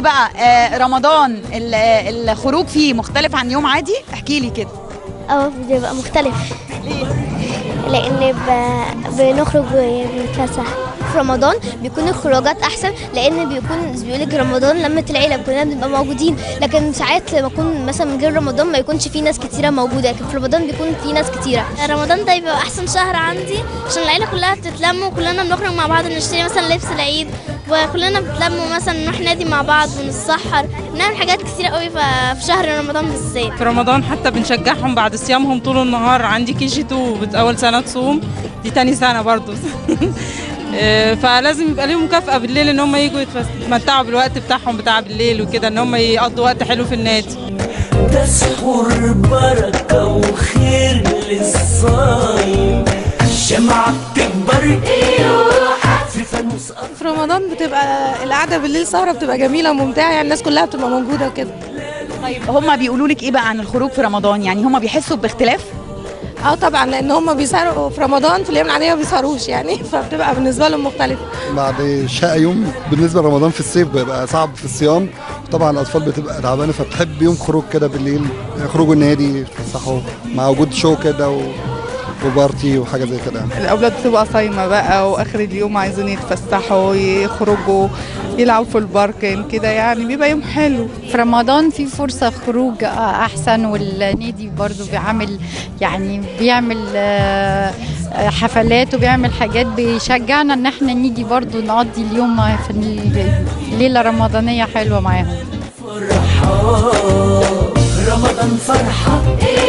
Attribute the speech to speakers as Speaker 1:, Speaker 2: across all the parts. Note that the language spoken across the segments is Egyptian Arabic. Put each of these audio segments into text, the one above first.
Speaker 1: بقى آه، رمضان ال- آه، الخروج فيه مختلف عن يوم عادي احكي لي كده
Speaker 2: اه بيبقى مختلف لان ب... بنخرج ونتفسح في رمضان بيكون الخروجات احسن لان بيكون بيقولك رمضان لمة العيله كلنا بنبقى موجودين لكن ساعات لما يكون مثلا من غير رمضان ما يكونش في ناس كتيره موجوده لكن في رمضان بيكون في ناس كتيره رمضان ده بيبقى احسن شهر عندي عشان العيله كلها بتتلم وكلنا بنخرج مع بعض نشتري مثلا لبس العيد وكلنا بنتلم مثلا نروح نادي مع بعض ونتسحر بنعمل حاجات كتيره قوي ف- في شهر رمضان بالذات
Speaker 3: في رمضان حتى بنشجعهم بعد صيامهم طول النهار عندي كي جي 2 اول سنه تصوم دي تاني سنه برضو آه، فلازم يبقى لهم مكافاه بالليل ان هم يجوا يتفس- يتمتعوا بالوقت بتاعهم بتاع بالليل وكده ان هم يقضوا وقت حلو في النادي
Speaker 4: تسحر بركة وخير للصايم الشمعة بتكبر في فانوس
Speaker 5: في رمضان بتبقى القعده بالليل سهره بتبقى جميله وممتعه يعني الناس كلها بتبقى موجوده وكده
Speaker 1: طيب هم بيقولوا لك ايه بقى عن الخروج في رمضان يعني هم بيحسوا باختلاف
Speaker 5: اه طبعا لان هم بيسهروا في رمضان في الايام العاديه ما بيسهروش يعني فبتبقى بالنسبه لهم مختلفه
Speaker 6: بعد شقة يوم بالنسبة لرمضان في الصيف بيبقى صعب في الصيام طبعا الأطفال بتبقى تعبانة فبتحب يوم خروج كده بالليل يخرجوا النادي يتفسحوا مع وجود شو كده و... وبارتي وحاجة زي كده يعني.
Speaker 7: الأولاد بتبقى صايمة بقى وآخر اليوم عايزين يتفسحوا يخرجوا يلعبوا في الباركين كده يعني بيبقى يوم حلو
Speaker 8: في رمضان في فرصة خروج أحسن والنادي برضو بيعمل يعني بيعمل آه، آه، حفلات وبيعمل حاجات بيشجعنا إن احنا نيجي برضو نقضي اليوم في الليلة رمضانية حلوة معاهم
Speaker 4: فرحة رمضان فرحة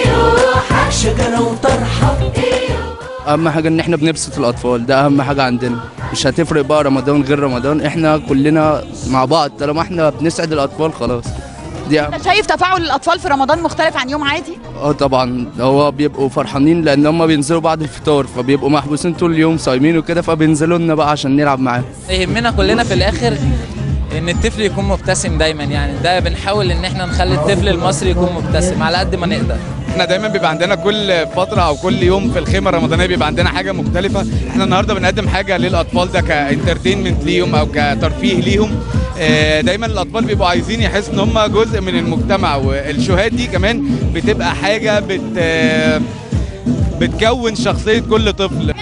Speaker 4: شجرة وطرحة
Speaker 9: اهم حاجه ان احنا بنبسط الاطفال ده اهم حاجه عندنا مش هتفرق بقى رمضان غير رمضان احنا كلنا مع بعض طالما احنا بنسعد الاطفال خلاص دي أهم-
Speaker 1: انت شايف تفاعل الاطفال في رمضان مختلف عن يوم عادي
Speaker 9: اه طبعا هو بيبقوا فرحانين لان هم بينزلوا بعد الفطار فبيبقوا محبوسين طول اليوم صايمين وكده فبينزلوا لنا بقى عشان نلعب معاهم
Speaker 10: يهمنا كلنا في الاخر ان الطفل يكون مبتسم دايما يعني ده بنحاول ان احنا نخلي الطفل المصري يكون مبتسم على قد ما نقدر
Speaker 11: احنا دايما بيبقى عندنا كل فتره او كل يوم في الخيمه الرمضانيه بيبقى عندنا حاجه مختلفه احنا النهارده بنقدم حاجه للاطفال ده كانترتينمنت ليهم او كترفيه ليهم آه، دايما الاطفال بيبقوا عايزين يحسوا ان هم جزء من المجتمع والشوهات دي كمان بتبقى حاجه بت آه، بتكون شخصيه كل طفل